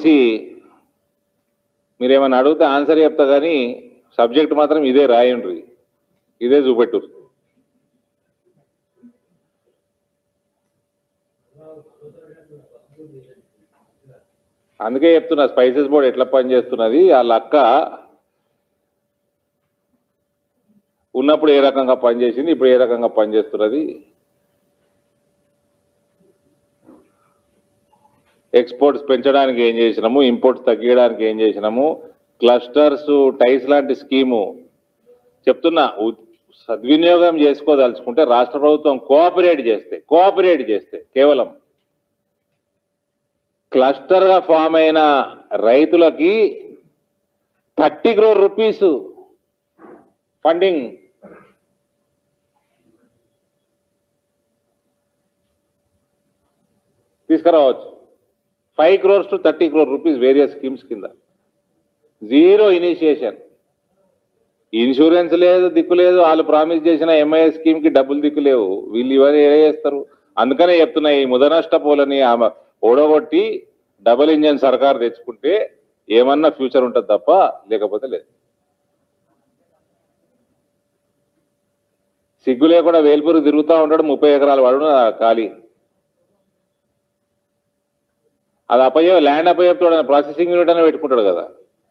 దయచేసి మీరేమైనా అడిగితే ఆన్సర్ చెప్తా కానీ సబ్జెక్ట్ మాత్రం ఇదే రాయండ్రి ఇదే చూపెట్టు అందుకే చెప్తున్నా స్పైసెస్ బోర్డ్ ఎట్లా పనిచేస్తున్నది వాళ్ళ అక్క ఉన్నప్పుడు ఏ రకంగా పనిచేసింది ఇప్పుడు ఏ రకంగా పనిచేస్తున్నది ఎక్స్పోర్ట్స్ పెంచడానికి ఏం చేసినాము ఇంపోర్ట్స్ తగ్గించడానికి ఏం చేసినాము క్లస్టర్స్ టైస్ లాంటి స్కీము చెప్తున్నా ఉ- సద్వినియోగం చేసుకోదలుచుకుంటే రాష్ట్ర ప్రభుత్వం కోఆపరేట్ చేస్తే కోఆపరేట్ చేస్తే కేవలం క్లస్టర్ గా ఫామ్ అయిన రైతులకి థర్టీ క్రోర్ రూపీస్ ఫండింగ్ తీసుకురావచ్చు five crores to thirty crore rupees various schemes కింద జీరో ఇనిషియేషన్ ఇన్సూరెన్స్ లేదు దిక్కు లేదు వాళ్ళు ప్రామిస్ చేసిన ఎంఐఏ స్కీమ్ కి డబ్బులు దిక్కు లేవు వీళ్ళు ఇవన్నీ ఏ చేస్తారు అందుకనే చెప్తున్నా ఈ ముదనష్ట పోలని ఆమె ఓడగొట్టి డబుల్ ఇంజన్ సర్కార్ తెచ్చుకుంటే ఏమన్నా ఫ్యూచర్ ఉంటుంది తప్ప లేకపోతే లేదు సిగ్గు లేకుండా వేల్పూరు తిరుగుతూ ఉంటాడు ముప్పై ఎకరాలు వాడు ఖాళీ అది అపయ్య ల్యాండ్ అపయ్యతో ప్రాసెసింగ్ యూనిట్ అని పెట్టుకుంటాడు కదా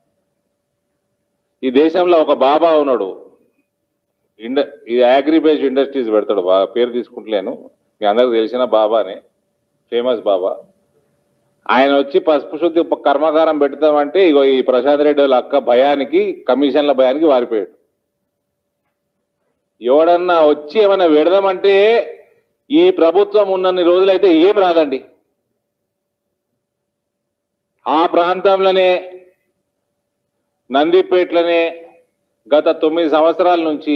ఈ దేశంలో ఒక బాబా ఉన్నాడు ఇండ ఈ అగ్రి బేస్డ్ ఇండస్ట్రీస్ పెడతాడు బాగా పేరు తీసుకుంటలేను మీ అందరికి తెలిసిన బాబానే ఫేమస్ బాబా ఆయన వచ్చి పసుపు శుద్ధి కర్మాగారం పెడతామంటే ఇగో ఈ ప్రసాద్ రెడ్డి వాళ్ళ అక్క భయానికి కమిషన్ల భయానికి వారిపోయాడు ఎవడన్నా వచ్చి ఏమైనా పెడదామంటే ఈ ప్రభుత్వం ఉన్నన్ని రోజులైతే ఏం రాదండి ఆ ప్రాంతంలోనే నందిపేట్లనే గత తొమ్మిది సంవత్సరాల నుంచి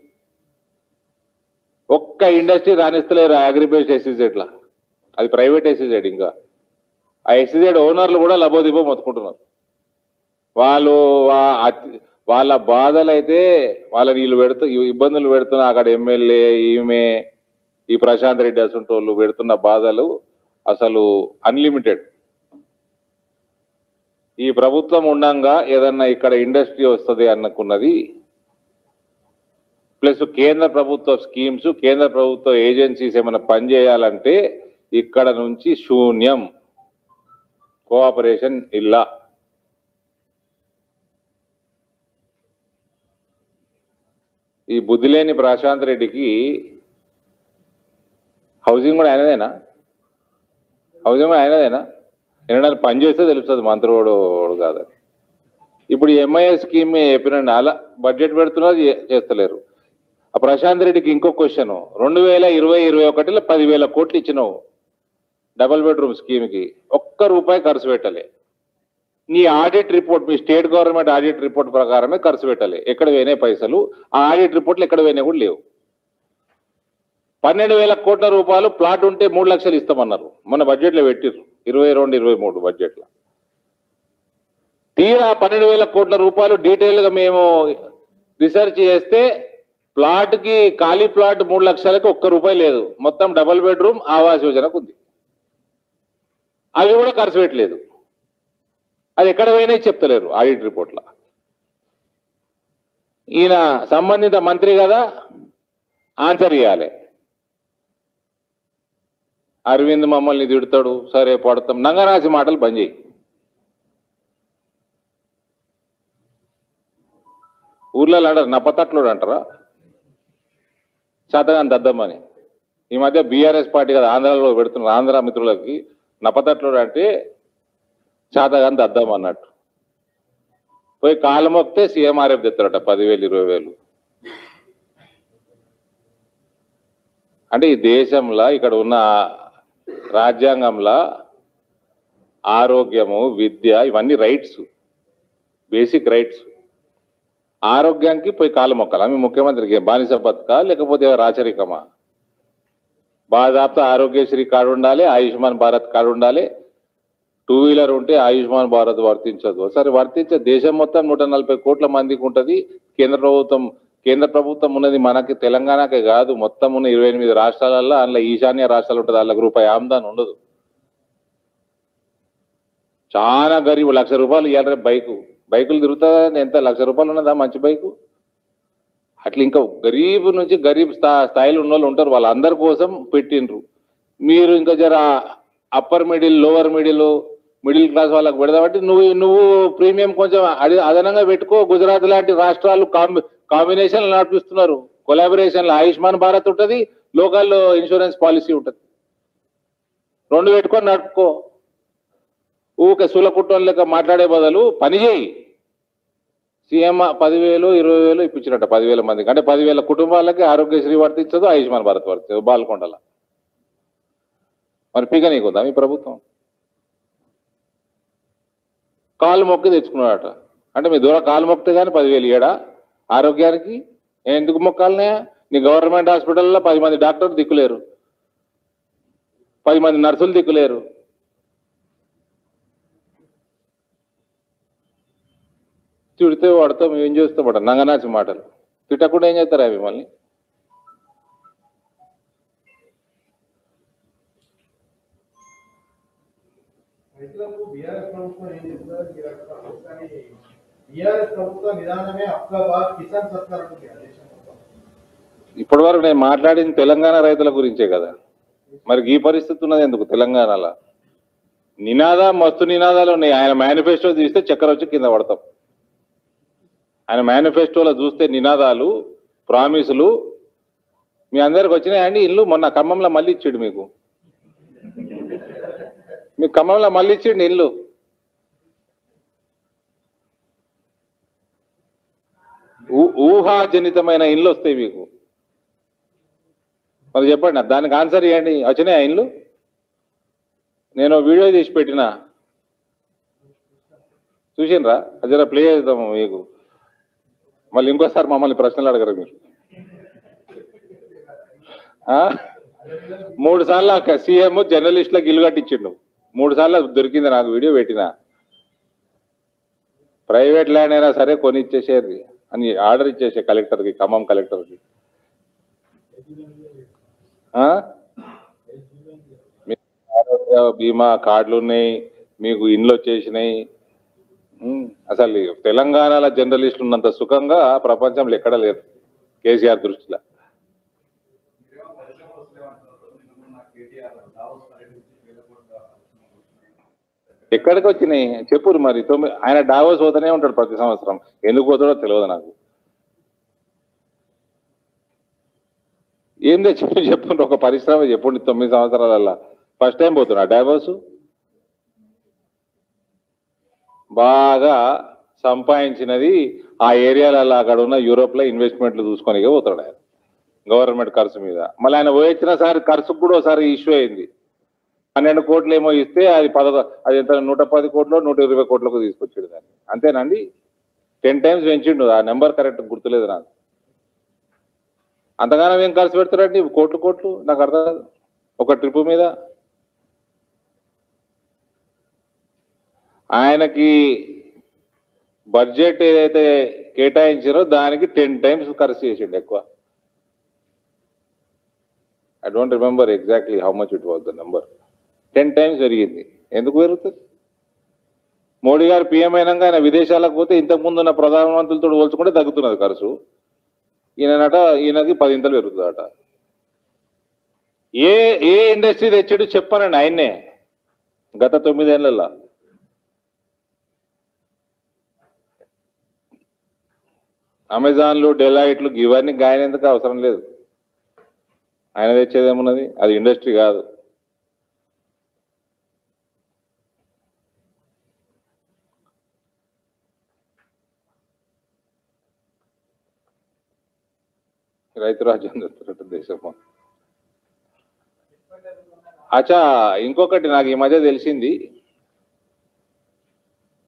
ఒక్క ఇండస్ట్రీ రాణిస్తలేరు అగ్రిబేస్డ్ ఎస్సీజెడ్లా అది ప్రైవేట్ ఎస్సీజెడ్ ఇంకా ఆ ఎస్సీజెడ్ ఓనర్లు కూడా లబోదిబో మొత్తుకుంటున్నారు వాళ్ళు వా- అతి- వాళ్ళ బాధలు అయితే వాళ్ళ వీళ్ళు పెడుతూ ఇబ్బందులు పెడుతున్న అక్కడ ఎమ్మెల్యే ఈమె ఈ ప్రశాంత్ రెడ్డి అసంటోళ్ళు పెడుతున్న బాధలు అసలు అన్లిమిటెడ్ ఈ ప్రభుత్వం ఉండంగా ఏదన్నా ఇక్కడ ఇండస్ట్రీ వస్తుంది అనుకున్నది ప్లస్ కేంద్ర ప్రభుత్వ స్కీమ్స్ కేంద్ర ప్రభుత్వ ఏజెన్సీస్ ఏమైనా పనిచేయాలంటే ఇక్కడ నుంచి శూన్యం కోఆపరేషన్ ఇల్లా ఈ బుద్ధిలేని ప్రశాంత్ రెడ్డికి హౌసింగ్ కూడా ఆయనదేనా హౌసింగ్ కూడా ఆయనదేనా ఎందుకంటే పని చేస్తే తెలుస్తుంది మంత్రివాడు వాడు కాదని ఇప్పుడు ఎంఐఏ స్కీమ్ చెప్పినండి అలా బడ్జెట్ పెడుతున్నారు చే- చేస్తలేరు ఆ ప్రశాంత్ రెడ్డికి ఇంకో క్వశ్చన్ రెండు వేల ఇరవై ఇరవై ఒకటిలో పదివేల కోట్లు ఇచ్చినావు డబుల్ బెడ్రూమ్ స్కీమ్కి ఒక్క రూపాయి ఖర్చు పెట్టలే నీ ఆడిట్ రిపోర్ట్ మీ స్టేట్ గవర్నమెంట్ ఆడిట్ రిపోర్ట్ ప్రకారమే ఖర్చు పెట్టాలి ఎక్కడ పోయినాయి పైసలు ఆ ఆడిట్ రిపోర్ట్లు ఎక్కడ పోయినాయి కూడా లేవు పన్నెండు వేల కోట్ల రూపాయలు ప్లాట్ ఉంటే మూడు లక్షలు ఇస్తామన్నారు మొన్న బడ్జెట్లో పెట్టిర్రు ఇరవై రెండు ఇరవై మూడు బడ్జెట్లో తీరా పన్నెండు వేల కోట్ల రూపాయలు డీటెయిల్గా మేము రీసెర్చ్ చేస్తే ప్లాట్కి ఖాళీ ప్లాట్ మూడు లక్షలకి ఒక్క రూపాయి లేదు మొత్తం డబుల్ బెడ్రూమ్ ఆవాస్ యోజనకు ఉంది అవి కూడా ఖర్చు పెట్టలేదు అది ఎక్కడ పోయినాయి చెప్తలేరు ఆడిట్ రిపోర్ట్ల ఈయన సంబంధిత మంత్రి కదా ఆన్సర్ ఇవ్వాలి అరవింద్ మమ్మల్ని తిడతాడు సరే పడతాం నంగరాసి మాటలు బంద్ చేయి ఊర్లలో అంటారు నప్పతట్లోడు అంటారా శాతగాని దద్దమ్మని ఈ మధ్య బీఆర్ఎస్ పార్టీ కదా ఆంధ్రాలో పెడుతున్నారు ఆంధ్ర మిత్రులకి నప్పతట్లోడు అంటే శాతగాని దద్దమ్మ అన్నట్టు పోయి కాలు మొక్తే సీఎంఆర్ఎఫ్ తెస్తారట పదివేలు ఇరవై వేలు అంటే ఈ దేశంలో ఇక్కడ ఉన్న రాజ్యాంగంలో ఆరోగ్యము విద్య ఇవన్నీ రైట్స్ బేసిక్ రైట్స్ ఆరోగ్యానికి పోయి కాలు మొక్కాలి ఆమె ముఖ్యమంత్రికి బానిస బతుక లేకపోతే రాచరికమా బాధాప్త ఆరోగ్యశ్రీ కార్డు ఉండాలి ఆయుష్మాన్ భారత్ కార్డు ఉండాలి టూ వీలర్ ఉంటే ఆయుష్మాన్ భారత్ వర్తించదు సరే వర్తించే దేశం మొత్తం నూట నలభై కోట్ల మందికి ఉంటుంది కేంద్ర ప్రభుత్వం కేంద్ర ప్రభుత్వం ఉన్నది మనకి తెలంగాణకే కాదు మొత్తం ఉన్న ఇరవై ఎనిమిది రాష్ట్రాలలో అందులో ఈశాన్య రాష్ట్రాలు ఉంటుంది వాళ్ళకి రూపాయి ఆమ్దాన్ ఉండదు చాలా గరీబ్ లక్ష రూపాయలు ఇవ్వాలి బైకు బైకులు తిరుగుతా ఎంత లక్ష రూపాయలు ఉన్నదా మంచి బైకు అట్లా ఇంకా గరీబ్ నుంచి గరీబ్ స్థా స్థాయిలో ఉన్న వాళ్ళు ఉంటారు వాళ్ళందరి కోసం పెట్టిండ్రు మీరు ఇంకా జర upper middle lower middle middle class వాళ్ళకి పెడదామంటే నువ్వు నువ్వు ప్రీమియం కొంచెం అడి అదనంగా పెట్టుకో గుజరాత్ లాంటి రాష్ట్రాలు కాంబి కాంబినేషన్ నడిపిస్తున్నారు కొలాబరేషన్ ఆయుష్మాన్ భారత్ ఉంటుంది లోకల్లో ఇన్సూరెన్స్ పాలసీ ఉంటుంది రెండు పెట్టుకొని నడుపుకో ఊకే సులకుట్టం లెక్క మాట్లాడే బదులు పని చేయి సీఎం పదివేలు ఇరవై వేలు ఇప్పించినట్ట పదివేల మందికి అంటే పదివేల కుటుంబాలకి ఆరోగ్యశ్రీ వర్తించదు ఆయుష్మాన్ భారత్ వర్తించదు బాల్కొండల మరి పీక నీకుందా మీ ప్రభుత్వం కాలు మొక్కి తెచ్చుకున్నాడట అంటే మీ దూరం కాలు మొక్కితే కానీ పదివేలు ఇయ్యడా ఆరోగ్యానికి ఎందుకు మొక్కాలనే నీ గవర్నమెంట్ హాస్పిటల్లో పది మంది డాక్టర్లు దిక్కులేరు పది మంది నర్సులు దిక్కులేరు తిడితే వాడతాం ఏం చేస్తామట నంగనాచి మాటలు తిట్టకుండా ఏం చేస్తారా మిమ్మల్ని రైతులకు బీఆర్ఎస్ ప్రభుత్వం ఏం చెప్తుందో మీరు అంటున్నారు కానీ బీఆర్ఎస్ ప్రభుత్వ విధానమే అప్కా బాద్ కిసాన్ సత్కార్ అంటుంది ఆ దేశం మొత్తం. ఇప్పటి వరకు నేను మాట్లాడింది తెలంగాణ రైతుల గురించే కదా మరి ఈ పరిస్థితి ఉన్నది ఎందుకు తెలంగాణలో నినాదా మస్తు నినాదాలు ఉన్నాయి ఆయన మేనిఫెస్టో చూస్తే చక్కెర వచ్చి కింద పడతాం ఆయన మేనిఫెస్టోలో చూస్తే నినాదాలు ప్రామిసులు మీ అందరికి వచ్చినాయండి ఇల్లు మొన్న ఖమ్మంలో మళ్ళీ ఇచ్చాడు మీకు మీకు ఖమ్మంలో మళ్ళీ ఇచ్చిండు ఇల్లు ఊ- ఊహాజనితమైన ఇల్లు వస్తాయి మీకు మరి చెప్పండి దానికి ఆన్సర్ ఇవ్వండి వచ్చినాయా ఇల్లు నేను వీడియో తీసి పెట్టిన చూసిండ్రా అజర ప్లే చేద్దాము మీకు మళ్ళీ ఇంకోసారి మమ్మల్ని ప్రశ్నలు అడగరు మీరు ఆ? మూడు సార్లు సీఎం జర్నలిస్టులకు ఇల్లు కట్టించిండు మూడు సార్లు దొరికింది నాకు వీడియో పెట్టిన ప్రైవేట్ ల్యాండ్ అయినా సరే కొని ఇచ్చేసేది అని ఆర్డర్ ఇచ్చేసే కలెక్టర్కి ఖమ్మం కలెక్టర్కి ఆ? మీకు ఆరోగ్య బీమా కార్డులు ఉన్నాయి మీకు ఇండ్లు వచ్చేసినాయి ఉమ్, అసలు తెలంగాణలో జర్నలిస్టులు ఉన్నంత సుఖంగా ప్రపంచంలో ఎక్కడ లేదు కేసీఆర్ దృష్టిలో ఎక్కడికి వచ్చినాయి చెప్పురు మరి తొమ్మిది ఆయన డావోస్ పోతూనే ఉంటాడు ప్రతి సంవత్సరం ఎందుకు పోతాడో తెలియదు నాకు ఏం తెచ్చి చెప్పండి ఒక పరిశ్రమ చెప్పండి తొమ్మిది సంవత్సరాలల్లా ఫస్ట్ టైం పోతున్నా డావోస్ బాగా సంపాదించినది ఆ ఏరియాలలో అక్కడ ఉన్న యూరోప్లో ఇన్వెస్ట్మెంట్లు చూసుకొని పోతాడు ఆయన గవర్నమెంట్ ఖర్చు మీద మళ్ళీ ఆయన పోయొచ్చిన సారి ఖర్చుకు కూడా ఒకసారి ఇష్యూ అయింది పన్నెండు కోట్లు ఏమో ఇస్తే అది పదకొ అది ఎంత నూట పది కోట్లు నూట ఇరవై కోట్లకు తీసుకొచ్చాడు దాన్ని అంతేనండి టెన్ టైమ్స్ పెంచిండు ఆ నెంబర్ కరెక్ట్ గుర్తులేదు నాకు అంతగానం ఏం ఖర్చు పెడతారండి కోట్లు కోట్లు నాకు అర్థం కాదు ఒక ట్రిప్ మీద ఆయనకి బడ్జెట్ ఏదైతే కేటాయించారో దానికి టెన్ టైమ్స్ ఖర్చు చేసిండు ఎక్కువ I don't remember exactly how much it was the number ten times పెరిగింది ఎందుకు పెరుగుతుంది మోడీ గారు పీఎం అయినాక ఆయన విదేశాలకు పోతే ఇంతకు ముందు ఉన్న ప్రధానమంత్రులతో పోల్చుకుంటే తగ్గుతున్నది ఖర్చు ఈయనట ఈయనకి పదింతలు పెరుగుతుందట ఏ ఏ ఇండస్ట్రీ తెచ్చాడు చెప్పానండి ఆయన్నే గత తొమ్మిదేళ్లలో అమెజాన్లు డెలైట్లు ఇవన్నీ గాయన ఎందుకు అవసరం లేదు ఆయన తెచ్చేది ఏమున్నది అది ఇండస్ట్రీ కాదు రైతు రాజ్యం తెస్తున్నట్టు దేశం అచ్చా ఇంకొకటి నాకు ఈ మధ్య తెలిసింది